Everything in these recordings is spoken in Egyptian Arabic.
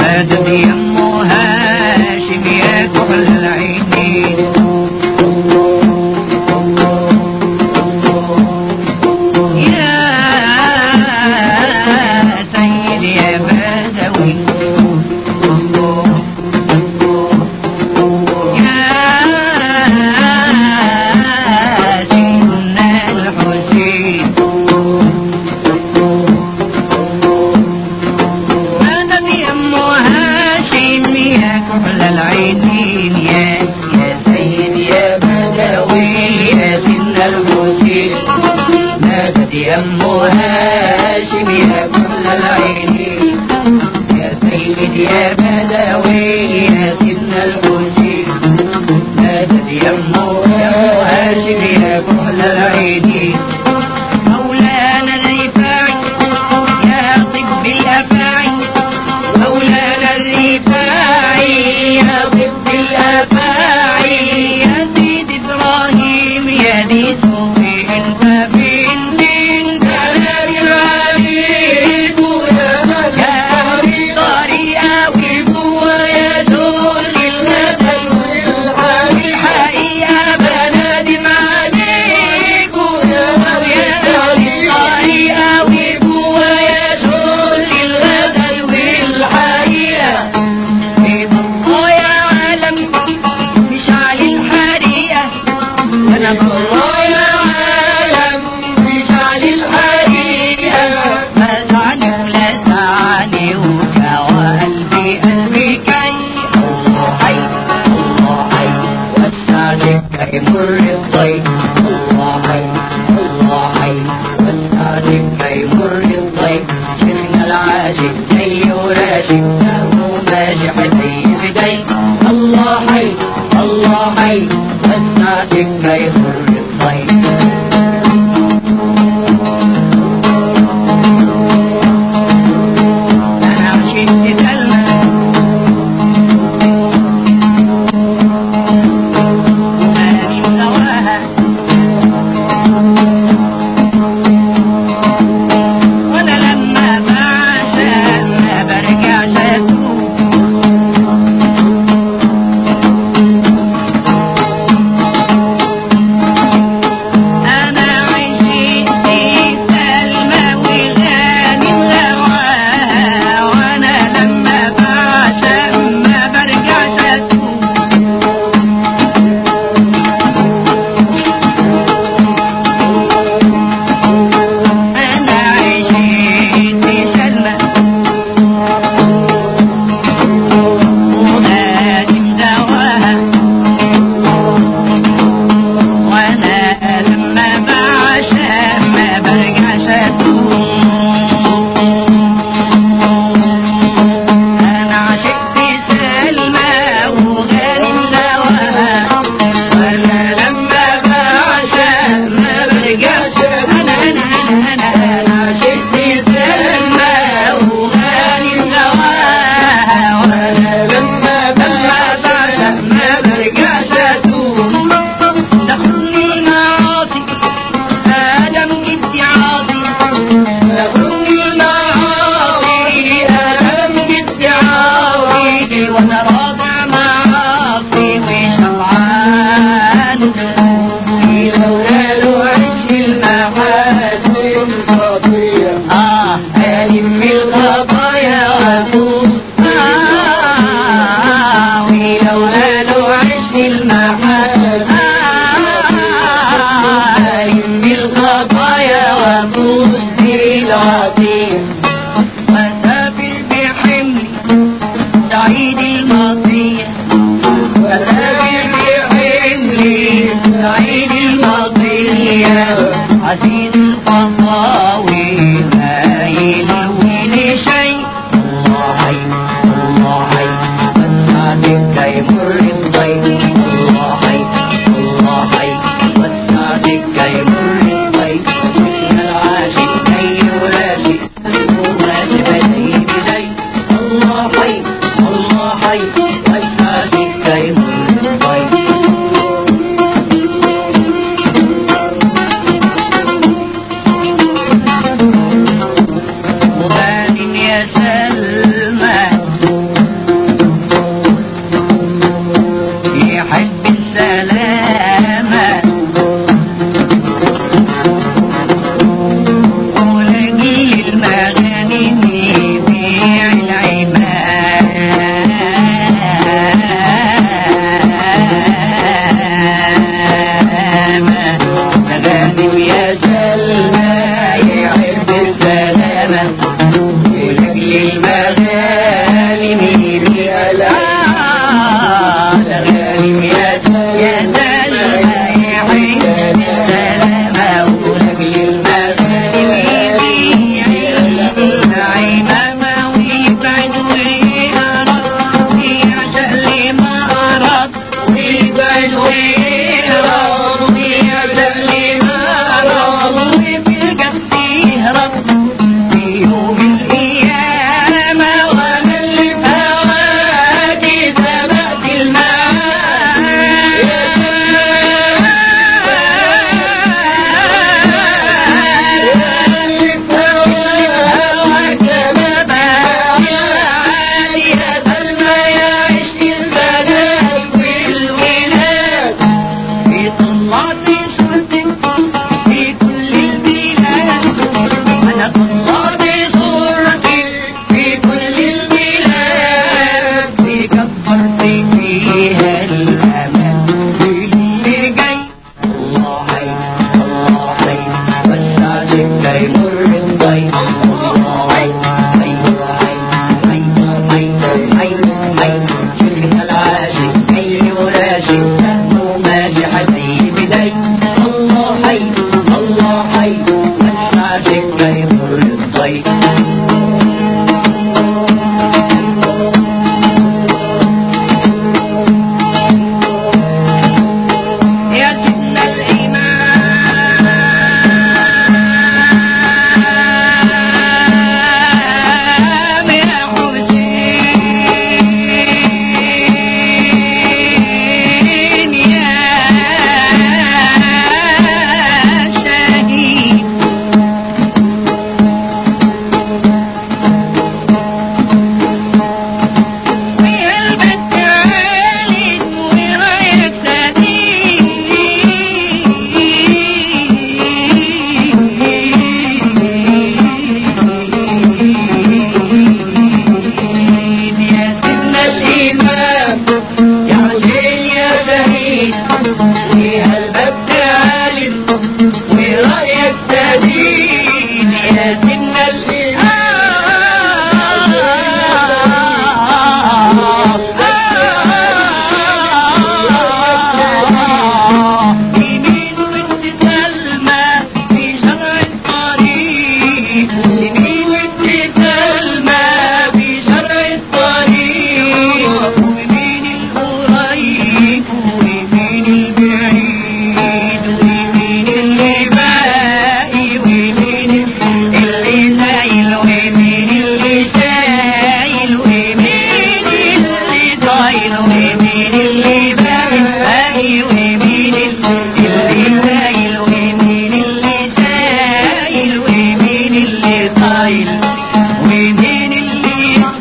نادت يمو هاشم يا كحل العينين يا سيدي يا بدوي يا سيدنا الحسين مدد يمو هاشم يا كحل العينين يا يا سيد يا بدوي يا سيدنا الحسين مدد يمو هاشم يا كحل العينين يا سيد يا بدوي يا سيدنا الحسين مدد يمو هاشم يا كحل العينين مولانا الرفاعي يا طب الأفاعي مولانا الرفاعي يا طب الأفاعي يا سيد إبراهيم يا دي صوفي انت بنت انت العبيد يا أبي طريقة وجوا يا دول الغدل الحقيقة بنادم عليكم يا أبي طريقة وجوا يا دول الغدل والحقيقة بيت الله يا عالم مش على الحريقة أنا بالله يا عالم مش على الحريقة ما زعني ولا زعني وجوا قلبي قلبي كي الله حي الله حي والسعدك يمر الضيق الله حي الله حي والسعدك يمر الضيق شيخنا العاشق زي وراشق له ماجح زي بدي الله حي الله حي والسعدك يمر الضيق أنا عشقت سلمى ومالي سواها وأنا لما بعشق ما برجعش أتوب أنا عشقت سلمى وغاني وغواها وأنا لما بعشق ما برجعش أتوب أنا عشقت سلمى وغاني دواها وانا لما بعشق ما برجعش اتوب انا عشقت سلمى وغانم دواها وانا لما بعشق ما برجعش انا انا انا انا انا عشقت سلمى وغانم دواها وانا لما بعشق ما برجعش اتوب تخرجني المعاصي آدم جبت عاصي تخرجني المعاصي آدم جبت عاصي وأنا راضع معاصي وشبعان لولا له عش المحاسن آه ألم الخطايا وأتوب آه ولولا له عش المحاسن ألم الخطايا وأبوس العظيم وأسافر بحملي سعيد الماضية وأسافر بحملي سعيد الماضية عزيز القضاوي هايل وين شيء الله حي الله حي والسعدك يمر الضيق الله حي الله حي والسعدك يمر الضيق من العاشق كي يراشق وما تبدي بدي الله حي الله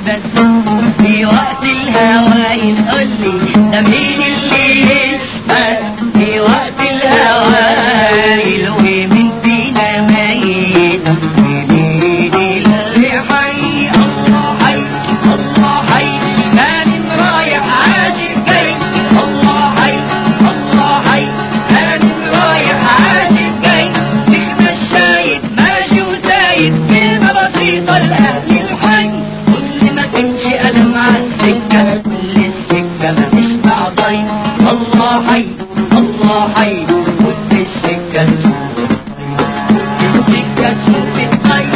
بس في وقت الهوى يقول لي ده مين اللي